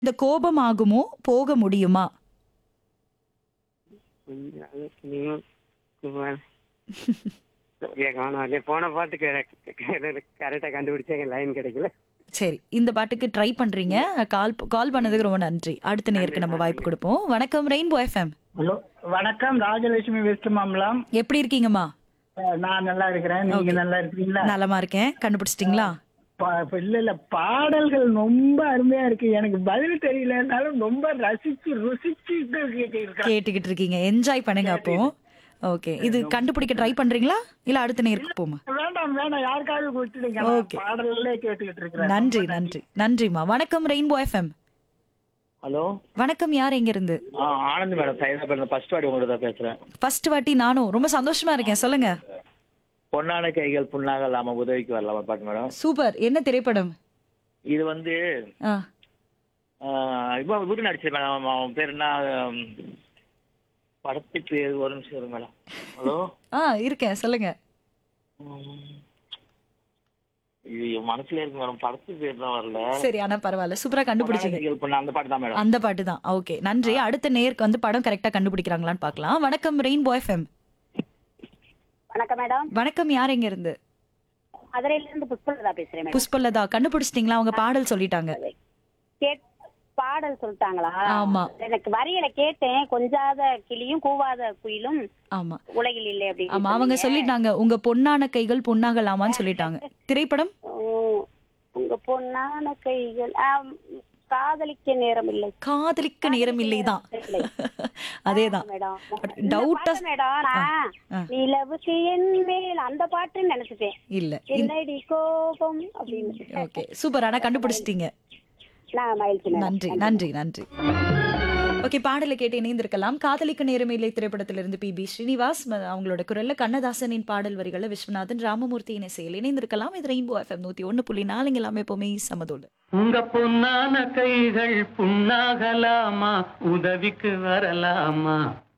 இந்த கோபம் ஆகுமோ போக முடியுமா காணும் போன பாட்டுக்கு கரெக்டா கண்டுபிடிச்சேன் லைன் கிடைக்கல சரி இந்த பாட்டுக்கு ட்ரை பண்றீங்க கால் கால் பண்ணதுக்கு ரொம்ப நன்றி அடுத்த நேருக்கு நம்ம வாய்ப்பு கொடுப்போம் வணக்கம் ரெயின்போ எஃப்எம் ஹலோ வணக்கம் ராஜலட்சுமி வெஸ்ட் மாம்பலம் எப்படி இருக்கீங்கம்மா அஹ் நான் நல்லா இருக்கிறேன் நீங்க நல்லா இருக்கிறீங்களா நலமா இருக்கேன் கண்டுபிடிச்சிட்டீங்களா பா- இப்ப இல்ல இல்ல பாடல்கள் ரொம்ப அருமையா இருக்கு எனக்கு பதில் தெரியலனாலும் ரொம்ப ரசிச்சு ருசிச்சு கேட்டிருக்கேன் கேட்டுக்கிட்டு இருக்கீங்க என்ஜாய் பண்ணுங்க அப்போ ஓகே இது கண்டுபிடிக்க ட்ரை பண்றீங்களா இல்ல அடுத்த நேருக்கு போமா வேண்டாம் வேண்டாம் யாருக்காவது கொடுத்துடுங்க நான் Okay. பாடல்களே கேட்டுக்கிட்டு இருக்கிறேன் நன்றி நன்றி நன்றிம்மா வணக்கம் ரெயின்போ எஃப்எம் ஹலோ வணக்கம் யார் எங்க இருந்து ஆ ஆனந்த் மேடம் சைதாபேட்டில் ஃபர்ஸ்ட் வாட்டி உங்கள்கிட்ட தான் பேசுகிறேன் ஃபர்ஸ்ட் வாட்டி நானும் ரொம்ப சந்தோஷமா இருக்கேன் சொல்லுங்க பொன்னான கைகள் புண்ணாக இல்லாமல் உதவிக்கு வரலாமா பாட்டு மேடம் சூப்பர் என்ன திரைப்படம் இது வந்து ஆ இப்போ வீட்டு நடிச்சது மேடம் அவன் பேர் என்ன ஆம், படத்து பேர் ஒரு நிமிஷம் இருக்கு மேடம் ஹலோ ஆ இருக்கேன் சொல்லுங்க இது என் மனசுல இருக்கு மேடம் படத்து பேர் தான் வரல சரி ஆனா பரவாயில்ல சூப்பரா பொன்னான கண்டுபிடிச்சீங்க கைகள் புண்ணா அந்த பாட்டு தான் மேடம் அந்த பாட்டு தான் ஓகே நன்றி அடுத்த நேருக்கு வந்து படம் கரெக்டா கண்டுபிடிக்கிறாங்களான்னு பார்க்கலாம் வணக்கம் ரெயின்போ எஃப்எம் வணக்கம் மேடம் வணக்கம் யார் எங்க இருந்து மதுரையில இருந்து புஷ்பலதா பேசுறேன் மேடம் புஷ்பலதா கண்டுபிடிச்சிட்டீங்களா அவங்க பாடல் சொல்லிட்டாங்க கேட் பாடல் சொல்லிட்டாங்களா ஆமா. எனக்கு வரியில கேட்டேன் கொஞ்சாத கிளியும் கூவாத குயிலும் ஆமா உலகில் இல்லை அப்படின்னு ஆமா அவங்க சொன்னீங்க. சொல்லிட்டாங்க உங்க பொன்னான கைகள் பொன்னாகலாமான்னு சொல்லிட்டாங்க திரைப்படம் ஓ, உங்க பொன்னான கைகள் ஆம், காதலிக்க நேரம் இல்லை காதலிக்க நேரம் இல்லைதான் இல்லை. அதேதான் மேடம் டவுட்டா இந்த பாட்டு மேடம் நான் ஆ. நிலவுக்கு என் மேல் அந்த பாட்டுன்னு நினைச்சிட்டேன் இல்ல என்னடி கோபம் அப்படின்னு ஓகே சூப்பர் ஆனா கண்டுபிடிச்சிட்டீங்க நான் மகிழ்ச்சி மேடம் நன்றி நன்றி நன்றி ஓகே பாடலை கேட்டு இணைந்திருக்கலாம் காதலிக்க நேரமில்லை திரைப்படத்திலிருந்து பி பி ஸ்ரீனிவாஸ் ம- அவங்களோட குரல்ல கண்ணதாசனின் பாடல் வரிகளை விஸ்வநாதன் ராமமூர்த்தியின் இசையில் இணைந்திருக்கலாம் இது ரெயின்போ எஃப்எம் நூத்தி ஒண்ணு புள்ளி நாலுங்க எல்லாமே எப்பவுமே சமதோடு உங்க பொன்னான கைகள் புண்ணாகலாமா உதவிக்கு வரலாமா